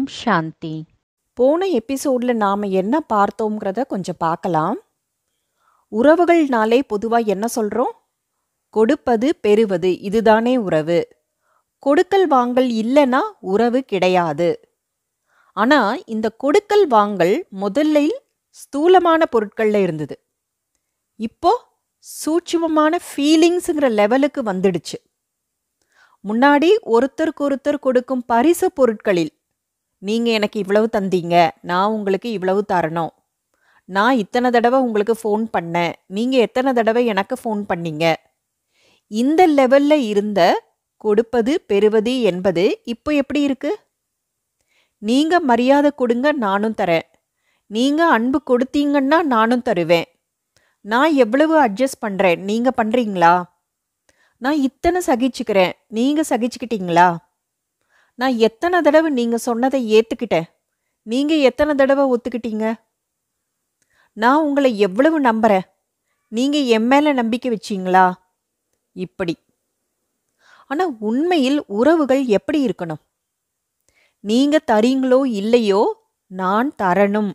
சாந்தி போன எபிசோட்ல நாம என்ன பார்த்தோங்கிறத கொஞ்சம் பார்க்கலாம் உறவுகள்னாலே பொதுவா என்ன சொல்றோம் கொடுப்பது பெறுவது இதுதானே உறவு கொடுக்கல் வாங்கல் இல்லைன்னா உறவு கிடையாது ஆனா இந்த கொடுக்கல் வாங்கல் முதல்ல ஸ்தூலமான பொருட்கள்ல இருந்தது இப்போ சூட்சுமமான ஃபீலிங்ஸுங்கிற லெவலுக்கு வந்துடுச்சு முன்னாடி ஒருத்தருக்கு ஒருத்தர் கொடுக்கும் பரிசு பொருட்களில் நீங்க எனக்கு இவ்வளவு தந்தீங்க நான் உங்களுக்கு இவ்வளவு தரணும் நான் இத்தனை தடவை உங்களுக்கு ஃபோன் பண்ணேன் நீங்க எத்தனை தடவை எனக்கு ஃபோன் பண்ணீங்க இந்த லெவல்ல இருந்த கொடுப்பது பெறுவது என்பது இப்போ எப்படி இருக்கு நீங்க மரியாதை கொடுங்க நானும் தரேன் நீங்க அன்பு கொடுத்தீங்கன்னா நானும் தருவேன் நான் எவ்வளவு அட்ஜஸ்ட் பண்றேன் நீங்க பண்றீங்களா நான் இத்தனை சகிச்சுக்கிறேன் நீங்க சகிச்சுக்கிட்டீங்களா நான் எத்தனை தடவை நீங்க சொன்னதை ஏத்துக்கிட்டேன் நீங்க எத்தனை தடவை ஒத்துக்கிட்டீங்க நான் உங்களை எவ்வளவு நம்புறேன் நீங்க என் மேல நம்பிக்கை வச்சீங்களா இப்படி ஆனா உண்மையில் உறவுகள் எப்படி இருக்கணும் நீங்க தரீங்களோ இல்லையோ நான் தரணும்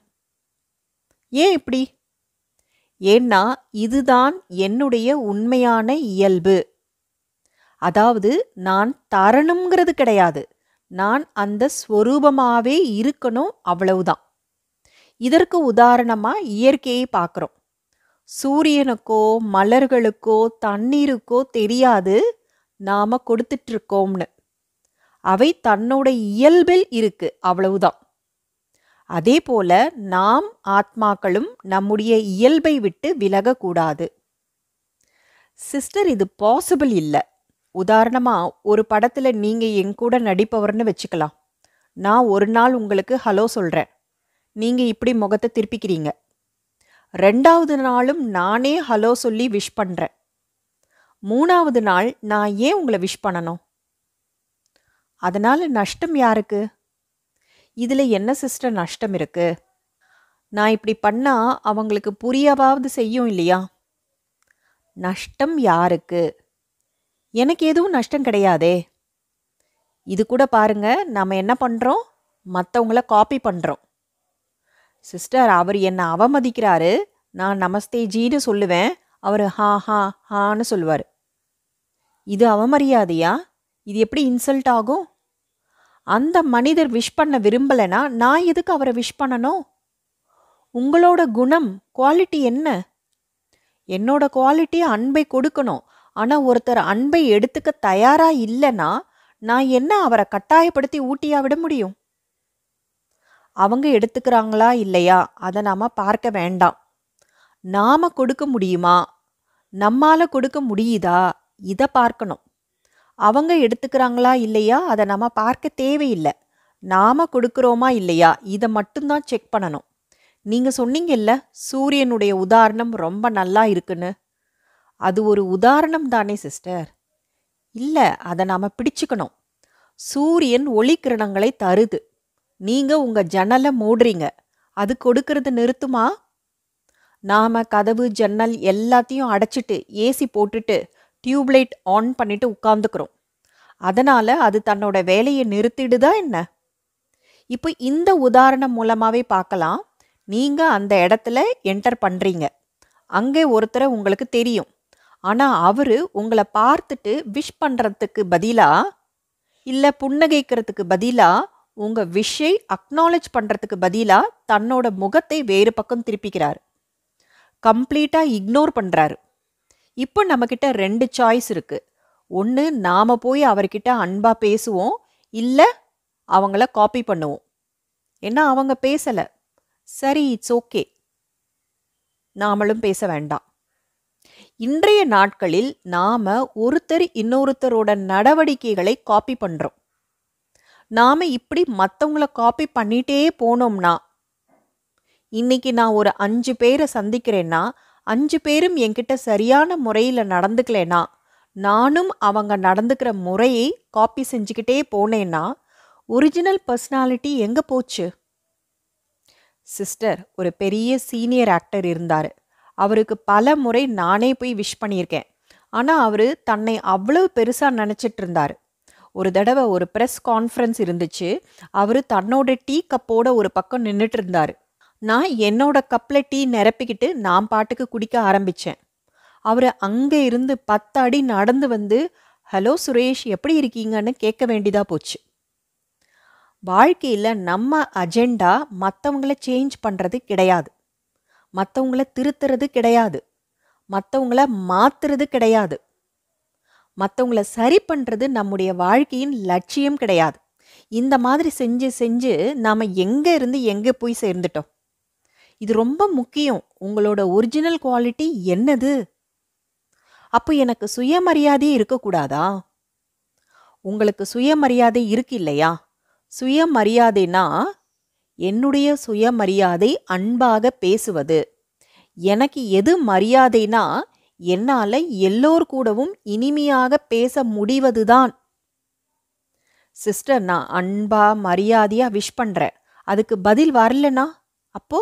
ஏன் இப்படி ஏன்னா இதுதான் என்னுடைய உண்மையான இயல்பு அதாவது நான் தரணுங்கிறது கிடையாது நான் அந்த ஸ்வரூபமாவே இருக்கணும் அவ்வளவுதான் இதற்கு உதாரணமா இயற்கையை பார்க்குறோம் சூரியனுக்கோ மலர்களுக்கோ தண்ணீருக்கோ தெரியாது நாம கொடுத்துட்டு இருக்கோம்னு அவை தன்னோட இயல்பில் இருக்கு அவ்வளவுதான் அதே போல நாம் ஆத்மாக்களும் நம்முடைய இயல்பை விட்டு விலகக்கூடாது சிஸ்டர் இது பாசிபிள் இல்லை உதாரணமா ஒரு படத்துல நீங்க என் கூட நடிப்பவர்னு வச்சுக்கலாம் நான் ஒரு நாள் உங்களுக்கு ஹலோ சொல்றேன் நீங்க இப்படி முகத்தை திருப்பிக்கிறீங்க ரெண்டாவது நாளும் நானே ஹலோ சொல்லி விஷ் பண்றேன் மூணாவது நாள் நான் ஏன் உங்களை விஷ் பண்ணணும் அதனால நஷ்டம் யாருக்கு இதுல என்ன சிஸ்டர் நஷ்டம் இருக்கு நான் இப்படி பண்ணா அவங்களுக்கு புரியவாவது செய்யும் இல்லையா நஷ்டம் யாருக்கு எனக்கு எதுவும் நஷ்டம் கிடையாதே இது கூட பாருங்க நாம என்ன பண்றோம் மற்றவங்கள காப்பி பண்றோம் சிஸ்டர் அவர் என்னை அவமதிக்கிறாரு நான் நமஸ்தே ஜின்னு சொல்லுவேன் அவர் ஹா ஹா ஹான்னு சொல்லுவார் இது அவமரியாதையா இது எப்படி இன்சல்ட் ஆகும் அந்த மனிதர் விஷ் பண்ண விரும்பலைன்னா நான் எதுக்கு அவரை விஷ் பண்ணணும் உங்களோட குணம் குவாலிட்டி என்ன என்னோட குவாலிட்டி அன்பை கொடுக்கணும் ஆனா ஒருத்தர் அன்பை எடுத்துக்க தயாரா இல்லைன்னா நான் என்ன அவரை கட்டாயப்படுத்தி ஊட்டியா விட முடியும் அவங்க எடுத்துக்கிறாங்களா இல்லையா அதை நாம பார்க்க வேண்டாம் நாம கொடுக்க முடியுமா நம்மால கொடுக்க முடியுதா இதை பார்க்கணும் அவங்க எடுத்துக்கிறாங்களா இல்லையா அதை நம்ம பார்க்க தேவையில்லை நாம கொடுக்குறோமா இல்லையா இதை மட்டும்தான் செக் பண்ணணும் நீங்க சொன்னீங்கல்ல சூரியனுடைய உதாரணம் ரொம்ப நல்லா இருக்குன்னு அது ஒரு உதாரணம் தானே சிஸ்டர் இல்லை அதை நாம் பிடிச்சுக்கணும் சூரியன் ஒளிக்கிரணங்களை தருது நீங்க உங்க ஜன்னலை மூடுறீங்க அது கொடுக்கறது நிறுத்துமா நாம கதவு ஜன்னல் எல்லாத்தையும் அடைச்சிட்டு ஏசி போட்டுட்டு டியூப்லைட் ஆன் பண்ணிட்டு உட்கார்ந்துக்கிறோம் அதனால அது தன்னோட வேலையை நிறுத்திடுதா என்ன இப்போ இந்த உதாரணம் மூலமாவே பார்க்கலாம் நீங்க அந்த இடத்துல என்டர் பண்றீங்க அங்கே ஒருத்தரை உங்களுக்கு தெரியும் ஆனா அவரு உங்களை பார்த்துட்டு விஷ் பண்றதுக்கு பதிலா இல்ல புன்னகைக்கிறதுக்கு பதிலா உங்க விஷை அக்னாலேஜ் பண்றதுக்கு பதிலா தன்னோட முகத்தை வேறு பக்கம் திருப்பிக்கிறாரு கம்ப்ளீட்டா இக்னோர் பண்றாரு இப்போ நம்மக்கிட்ட ரெண்டு சாய்ஸ் இருக்கு ஒன்று நாம போய் அவர்கிட்ட அன்பா பேசுவோம் இல்லை அவங்கள காப்பி பண்ணுவோம் ஏன்னா அவங்க பேசல சரி இட்ஸ் ஓகே நாமளும் பேச வேண்டாம் இன்றைய நாட்களில் நாம ஒருத்தர் இன்னொருத்தரோட நடவடிக்கைகளை காப்பி பண்றோம் நாம இப்படி மற்றவங்கள காப்பி பண்ணிட்டே போனோம்னா இன்னைக்கு நான் ஒரு அஞ்சு பேரை சந்திக்கிறேன்னா அஞ்சு பேரும் என்கிட்ட சரியான முறையில் நடந்துக்கலேனா நானும் அவங்க நடந்துக்கிற முறையை காப்பி செஞ்சுக்கிட்டே போனேன்னா ஒரிஜினல் பர்சனாலிட்டி எங்கே போச்சு சிஸ்டர் ஒரு பெரிய சீனியர் ஆக்டர் இருந்தார் அவருக்கு பல முறை நானே போய் விஷ் பண்ணியிருக்கேன் ஆனால் அவர் தன்னை அவ்வளவு பெருசாக நினச்சிட்டு இருந்தார் ஒரு தடவை ஒரு ப்ரெஸ் கான்ஃபரன்ஸ் இருந்துச்சு அவர் தன்னோட டீ கப்போட ஒரு பக்கம் நின்றுட்டு இருந்தார் நான் என்னோட கப்பில் டீ நிரப்பிக்கிட்டு நான் பாட்டுக்கு குடிக்க ஆரம்பித்தேன் அவர் அங்கே இருந்து பத்து அடி நடந்து வந்து ஹலோ சுரேஷ் எப்படி இருக்கீங்கன்னு கேட்க வேண்டியதாக போச்சு வாழ்க்கையில் நம்ம அஜெண்டா மற்றவங்கள சேஞ்ச் பண்ணுறது கிடையாது மற்றவங்கள திருத்துறது கிடையாது மற்றவங்கள மாத்துறது கிடையாது மற்றவங்கள சரி பண்ணுறது நம்முடைய வாழ்க்கையின் லட்சியம் கிடையாது இந்த மாதிரி செஞ்சு செஞ்சு நாம் எங்கே இருந்து எங்கே போய் சேர்ந்துட்டோம் இது ரொம்ப முக்கியம் உங்களோட ஒரிஜினல் குவாலிட்டி என்னது அப்போ எனக்கு சுயமரியாதையே இருக்கக்கூடாதா உங்களுக்கு சுயமரியாதை இருக்கு இல்லையா சுயமரியாதைனா என்னுடைய சுயமரியாதை அன்பாக பேசுவது எனக்கு எது மரியாதைனா என்னால் எல்லோர் கூடவும் இனிமையாக பேச முடிவதுதான் சிஸ்டர் நான் அன்பா மரியாதையா விஷ் பண்ணுறேன் அதுக்கு பதில் வரலனா அப்போ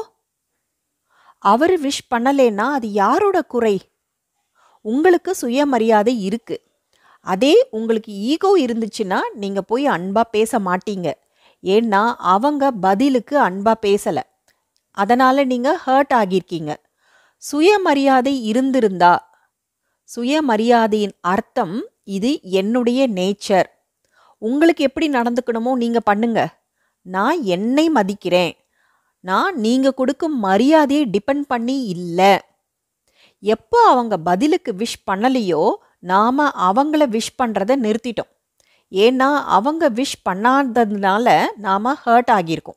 அவர் விஷ் பண்ணலேன்னா அது யாரோட குறை உங்களுக்கு சுயமரியாதை இருக்கு அதே உங்களுக்கு ஈகோ இருந்துச்சுன்னா நீங்கள் போய் அன்பாக பேச மாட்டீங்க ஏன்னா அவங்க பதிலுக்கு அன்பாக பேசலை அதனால் நீங்கள் ஹர்ட் ஆகியிருக்கீங்க சுயமரியாதை இருந்திருந்தா சுயமரியாதையின் அர்த்தம் இது என்னுடைய நேச்சர் உங்களுக்கு எப்படி நடந்துக்கணுமோ நீங்கள் பண்ணுங்க நான் என்னை மதிக்கிறேன் நான் நீங்கள் கொடுக்கும் மரியாதையை டிபெண்ட் பண்ணி இல்லை எப்போ அவங்க பதிலுக்கு விஷ் பண்ணலையோ நாம் அவங்கள விஷ் பண்ணுறதை நிறுத்திட்டோம் ஏன்னா அவங்க விஷ் பண்ணாததுனால நாம் ஹர்ட் ஆகியிருக்கோம்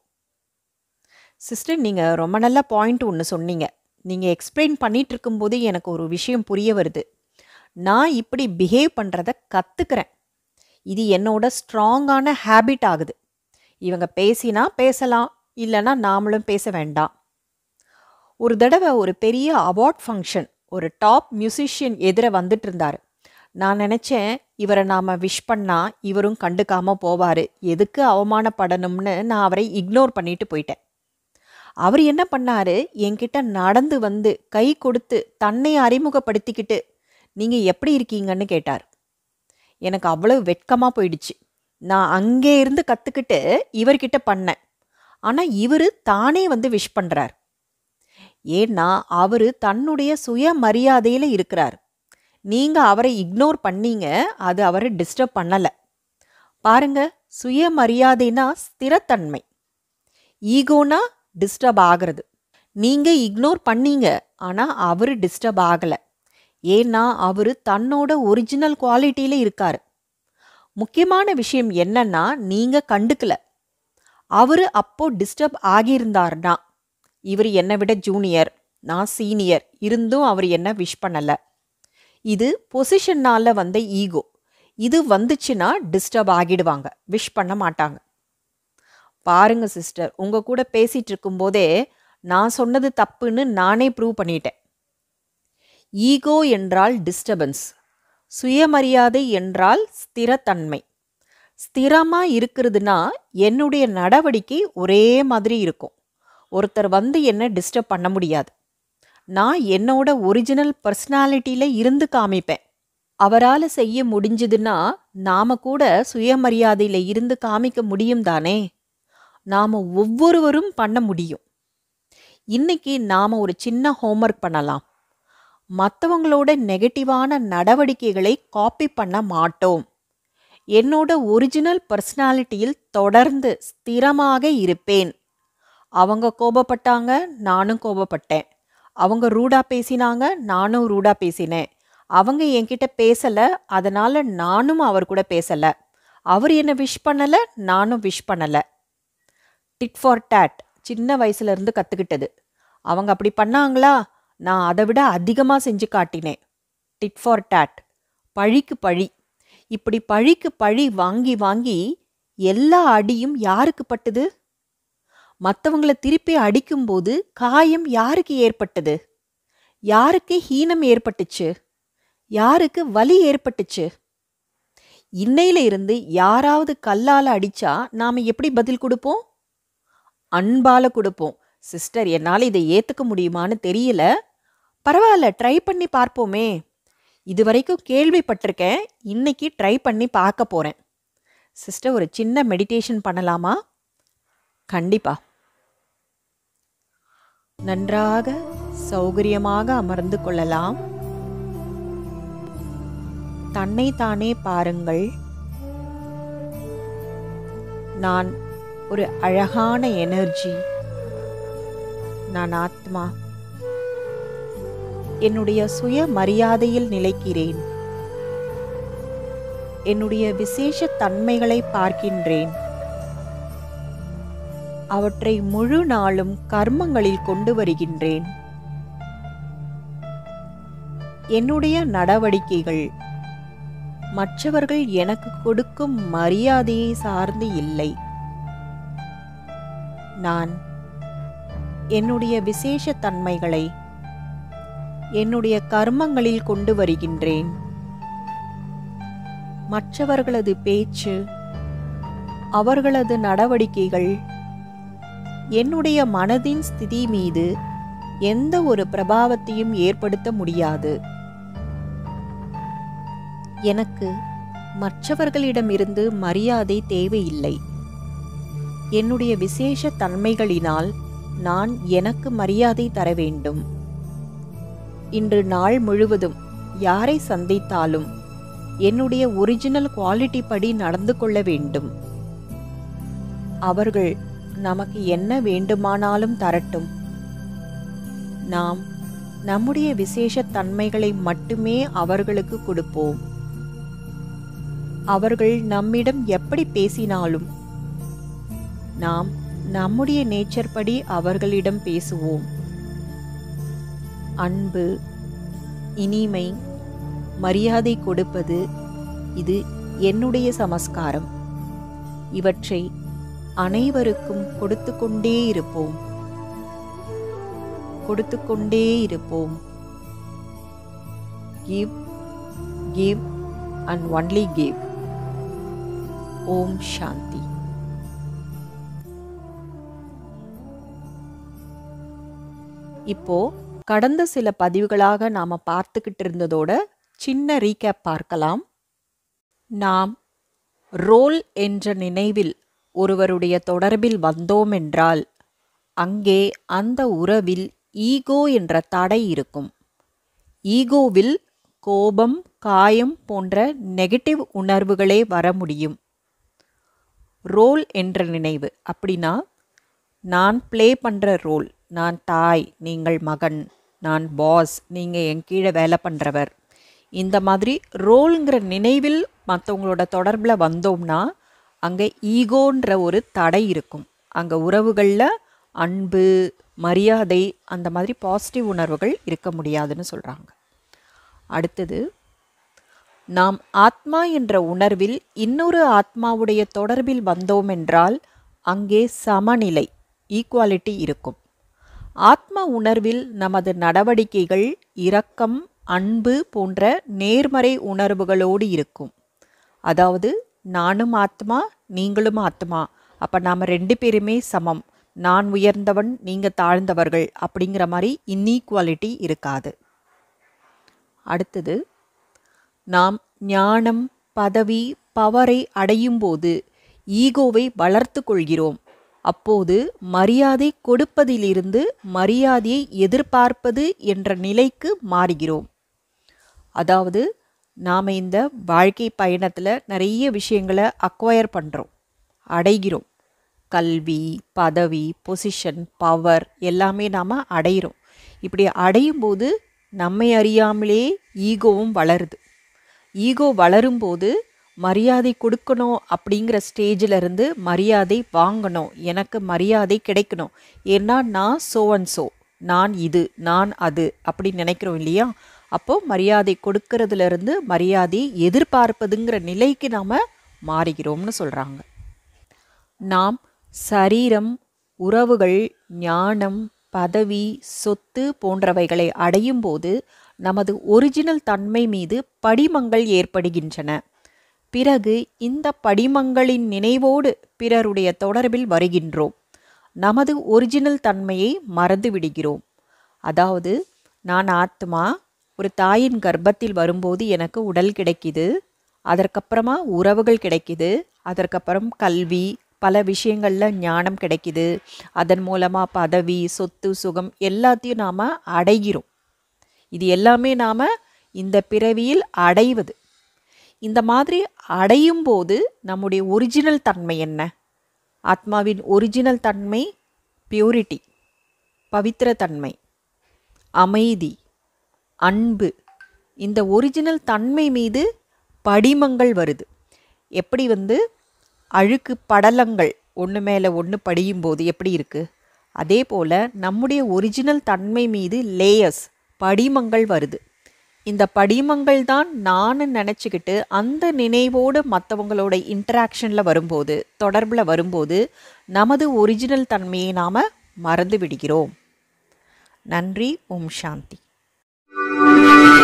சிஸ்டர் நீங்கள் ரொம்ப நல்ல பாயிண்ட் ஒன்று சொன்னீங்க நீங்கள் எக்ஸ்பிளைன் பண்ணிட்டு இருக்கும்போது எனக்கு ஒரு விஷயம் புரிய வருது நான் இப்படி பிஹேவ் பண்ணுறத கற்றுக்கிறேன் இது என்னோட ஸ்ட்ராங்கான ஹேபிட் ஆகுது இவங்க பேசினா பேசலாம் இல்லைன்னா நாமளும் பேச வேண்டாம் ஒரு தடவை ஒரு பெரிய அவார்ட் ஃபங்க்ஷன் ஒரு டாப் மியூசிஷியன் எதிர வந்துட்டு இருந்தார் நான் நினச்சேன் இவரை நாம் விஷ் பண்ணால் இவரும் கண்டுக்காமல் போவார் எதுக்கு அவமானப்படணும்னு நான் அவரை இக்னோர் பண்ணிட்டு போயிட்டேன் அவர் என்ன பண்ணாரு என்கிட்ட நடந்து வந்து கை கொடுத்து தன்னை அறிமுகப்படுத்திக்கிட்டு நீங்கள் எப்படி இருக்கீங்கன்னு கேட்டார் எனக்கு அவ்வளவு வெட்கமாக போயிடுச்சு நான் அங்கே இருந்து கற்றுக்கிட்டு இவர்கிட்ட பண்ணேன் ஆனால் இவர் தானே வந்து விஷ் பண்ணுறார் ஏன்னா அவர் தன்னுடைய சுயமரியாதையில் இருக்கிறார் நீங்கள் அவரை இக்னோர் பண்ணீங்க அது அவரை டிஸ்டர்ப் பண்ணலை பாருங்க சுயமரியாதைனா ஸ்திரத்தன்மை ஈகோனா டிஸ்டர்ப் ஆகிறது நீங்கள் இக்னோர் பண்ணீங்க ஆனால் அவர் டிஸ்டர்ப் ஆகலை ஏன்னா அவர் தன்னோட ஒரிஜினல் குவாலிட்டியில் இருக்கார் முக்கியமான விஷயம் என்னன்னா நீங்கள் கண்டுக்கல அவர் அப்போ டிஸ்டர்ப் ஆகியிருந்தார்னா இவர் என்னை விட ஜூனியர் நான் சீனியர் இருந்தும் அவர் என்ன விஷ் பண்ணலை இது பொசிஷனால் வந்த ஈகோ இது வந்துச்சுன்னா டிஸ்டர்ப் ஆகிடுவாங்க விஷ் பண்ண மாட்டாங்க பாருங்க சிஸ்டர் உங்க கூட பேசிட்டு இருக்கும்போதே நான் சொன்னது தப்புன்னு நானே ப்ரூவ் பண்ணிட்டேன் ஈகோ என்றால் டிஸ்டர்பன்ஸ் சுயமரியாதை என்றால் ஸ்திரத்தன்மை ஸ்திரமா இருக்கிறதுனா என்னுடைய நடவடிக்கை ஒரே மாதிரி இருக்கும் ஒருத்தர் வந்து என்ன டிஸ்டர்ப் பண்ண முடியாது நான் என்னோட ஒரிஜினல் பர்சனாலிட்டியில் இருந்து காமிப்பேன் அவரால் செய்ய முடிஞ்சதுன்னா நாம கூட சுயமரியாதையில் இருந்து காமிக்க முடியும் தானே நாம் ஒவ்வொருவரும் பண்ண முடியும் இன்னைக்கு நாம் ஒரு சின்ன ஹோம்ஒர்க் பண்ணலாம் மற்றவங்களோட நெகட்டிவான நடவடிக்கைகளை காப்பி பண்ண மாட்டோம் என்னோட ஒரிஜினல் பர்சனாலிட்டியில் தொடர்ந்து ஸ்திரமாக இருப்பேன் அவங்க கோபப்பட்டாங்க நானும் கோபப்பட்டேன் அவங்க ரூடா பேசினாங்க நானும் ரூடா பேசினேன் அவங்க என்கிட்ட பேசலை அதனால நானும் அவர் கூட பேசலை அவர் என்ன விஷ் பண்ணலை நானும் விஷ் பண்ணலை டிட் ஃபார் டேட் சின்ன வயசுல இருந்து கற்றுக்கிட்டது அவங்க அப்படி பண்ணாங்களா நான் அதை விட அதிகமாக செஞ்சு காட்டினேன் டிட் ஃபார் டேட் பழிக்கு பழி இப்படி பழிக்கு பழி வாங்கி வாங்கி எல்லா அடியும் யாருக்கு பட்டுது மற்றவங்கள திருப்பி அடிக்கும்போது காயம் யாருக்கு ஏற்பட்டது யாருக்கு ஹீனம் ஏற்பட்டுச்சு யாருக்கு வலி ஏற்பட்டுச்சு இன்னையில இருந்து யாராவது கல்லால அடிச்சா நாம எப்படி பதில் கொடுப்போம் அன்பால கொடுப்போம் சிஸ்டர் என்னால் இதை ஏத்துக்க முடியுமான்னு தெரியல பரவாயில்ல ட்ரை பண்ணி பார்ப்போமே இது வரைக்கும் கேள்விப்பட்டிருக்கேன் இன்னைக்கு ட்ரை பண்ணி பார்க்க போறேன் சிஸ்டர் ஒரு சின்ன மெடிடேஷன் பண்ணலாமா கண்டிப்பா நன்றாக சௌகரியமாக அமர்ந்து கொள்ளலாம் தன்னை தானே பாருங்கள் நான் ஒரு அழகான எனர்ஜி நான் ஆத்மா என்னுடைய சுய மரியாதையில் நிலைக்கிறேன் என்னுடைய விசேஷ தன்மைகளை பார்க்கின்றேன் அவற்றை முழு நாளும் கர்மங்களில் கொண்டு வருகின்றேன் என்னுடைய நடவடிக்கைகள் மற்றவர்கள் எனக்கு கொடுக்கும் மரியாதையை சார்ந்து இல்லை நான் என்னுடைய விசேஷ தன்மைகளை என்னுடைய கர்மங்களில் கொண்டு வருகின்றேன் மற்றவர்களது பேச்சு அவர்களது நடவடிக்கைகள் என்னுடைய மனதின் ஸ்திதி மீது எந்த ஒரு பிரபாவத்தையும் ஏற்படுத்த முடியாது எனக்கு மற்றவர்களிடமிருந்து மரியாதை தேவையில்லை என்னுடைய விசேஷ தன்மைகளினால் நான் எனக்கு மரியாதை தர வேண்டும் இன்று நாள் முழுவதும் யாரை சந்தித்தாலும் என்னுடைய ஒரிஜினல் குவாலிட்டி படி நடந்து கொள்ள வேண்டும் அவர்கள் நமக்கு என்ன வேண்டுமானாலும் தரட்டும் நாம் நம்முடைய விசேஷ தன்மைகளை மட்டுமே அவர்களுக்கு கொடுப்போம் அவர்கள் நம்மிடம் எப்படி பேசினாலும் நாம் நம்முடைய நேச்சர் படி அவர்களிடம் பேசுவோம் அன்பு இனிமை மரியாதை கொடுப்பது இது என்னுடைய சமஸ்காரம் இவற்றை அனைவருக்கும் கொடுத்து கொண்டே இருப்போம் கொடுத்து கொண்டே இருப்போம் give give and only give ஓம் சாந்தி இப்போ கடந்த சில பதிவுகளாக நாம பார்த்துக்கிட்டு இருந்ததோட சின்ன ரீகேப் பார்க்கலாம் நாம் ரோல் என்ற நினைவில் ஒருவருடைய தொடர்பில் வந்தோம் என்றால் அங்கே அந்த உறவில் ஈகோ என்ற தடை இருக்கும் ஈகோவில் கோபம் காயம் போன்ற நெகட்டிவ் உணர்வுகளே வர முடியும் ரோல் என்ற நினைவு அப்படின்னா நான் ப்ளே பண்ணுற ரோல் நான் தாய் நீங்கள் மகன் நான் பாஸ் நீங்கள் என் கீழே வேலை பண்ணுறவர் இந்த மாதிரி ரோல்ங்கிற நினைவில் மற்றவங்களோட தொடர்பில் வந்தோம்னா அங்கே ஈகோன்ற ஒரு தடை இருக்கும் அங்கே உறவுகளில் அன்பு மரியாதை அந்த மாதிரி பாசிட்டிவ் உணர்வுகள் இருக்க முடியாதுன்னு சொல்கிறாங்க அடுத்தது நாம் ஆத்மா என்ற உணர்வில் இன்னொரு ஆத்மாவுடைய தொடர்பில் வந்தோம் என்றால் அங்கே சமநிலை ஈக்குவாலிட்டி இருக்கும் ஆத்ம உணர்வில் நமது நடவடிக்கைகள் இரக்கம் அன்பு போன்ற நேர்மறை உணர்வுகளோடு இருக்கும் அதாவது நானும் ஆத்மா நீங்களும் ஆத்மா அப்போ நாம் ரெண்டு பேருமே சமம் நான் உயர்ந்தவன் நீங்கள் தாழ்ந்தவர்கள் அப்படிங்கிற மாதிரி இன்ஈக்குவாலிட்டி இருக்காது அடுத்தது நாம் ஞானம் பதவி பவரை அடையும் போது ஈகோவை வளர்த்து கொள்கிறோம் அப்போது மரியாதை கொடுப்பதிலிருந்து மரியாதையை எதிர்பார்ப்பது என்ற நிலைக்கு மாறுகிறோம் அதாவது நாம் இந்த வாழ்க்கை பயணத்தில் நிறைய விஷயங்களை அக்வயர் பண்ணுறோம் அடைகிறோம் கல்வி பதவி பொசிஷன் பவர் எல்லாமே நாம் அடைகிறோம் இப்படி அடையும் போது நம்மை அறியாமலே ஈகோவும் வளருது ஈகோ வளரும்போது மரியாதை கொடுக்கணும் அப்படிங்கிற ஸ்டேஜில் இருந்து மரியாதை வாங்கணும் எனக்கு மரியாதை கிடைக்கணும் ஏன்னா நான் சோ அண்ட் சோ நான் இது நான் அது அப்படி நினைக்கிறோம் இல்லையா அப்போ மரியாதை கொடுக்கறதுல இருந்து மரியாதையை எதிர்பார்ப்பதுங்கிற நிலைக்கு நாம் மாறுகிறோம்னு சொல்கிறாங்க நாம் சரீரம் உறவுகள் ஞானம் பதவி சொத்து போன்றவைகளை அடையும் போது நமது ஒரிஜினல் தன்மை மீது படிமங்கள் ஏற்படுகின்றன பிறகு இந்த படிமங்களின் நினைவோடு பிறருடைய தொடர்பில் வருகின்றோம் நமது ஒரிஜினல் தன்மையை மறந்து விடுகிறோம் அதாவது நான் ஆத்மா ஒரு தாயின் கர்ப்பத்தில் வரும்போது எனக்கு உடல் கிடைக்குது அதற்கப்புறமா உறவுகள் கிடைக்குது அதற்கப்புறம் கல்வி பல விஷயங்களில் ஞானம் கிடைக்குது அதன் மூலமாக பதவி சொத்து சுகம் எல்லாத்தையும் நாம் அடைகிறோம் இது எல்லாமே நாம் இந்த பிறவியில் அடைவது இந்த மாதிரி அடையும் போது நம்முடைய ஒரிஜினல் தன்மை என்ன ஆத்மாவின் ஒரிஜினல் தன்மை பியூரிட்டி பவித்திர தன்மை அமைதி அன்பு இந்த ஒரிஜினல் தன்மை மீது படிமங்கள் வருது எப்படி வந்து அழுக்கு படலங்கள் ஒன்று மேலே ஒன்று படியும் போது எப்படி இருக்குது அதே போல் நம்முடைய ஒரிஜினல் தன்மை மீது லேயர்ஸ் படிமங்கள் வருது இந்த படிமங்கள் தான் நான் நினச்சிக்கிட்டு அந்த நினைவோடு மற்றவங்களோட இன்டராக்ஷனில் வரும்போது தொடர்பில் வரும்போது நமது ஒரிஜினல் தன்மையை நாம் மறந்து விடுகிறோம் நன்றி ஓம் சாந்தி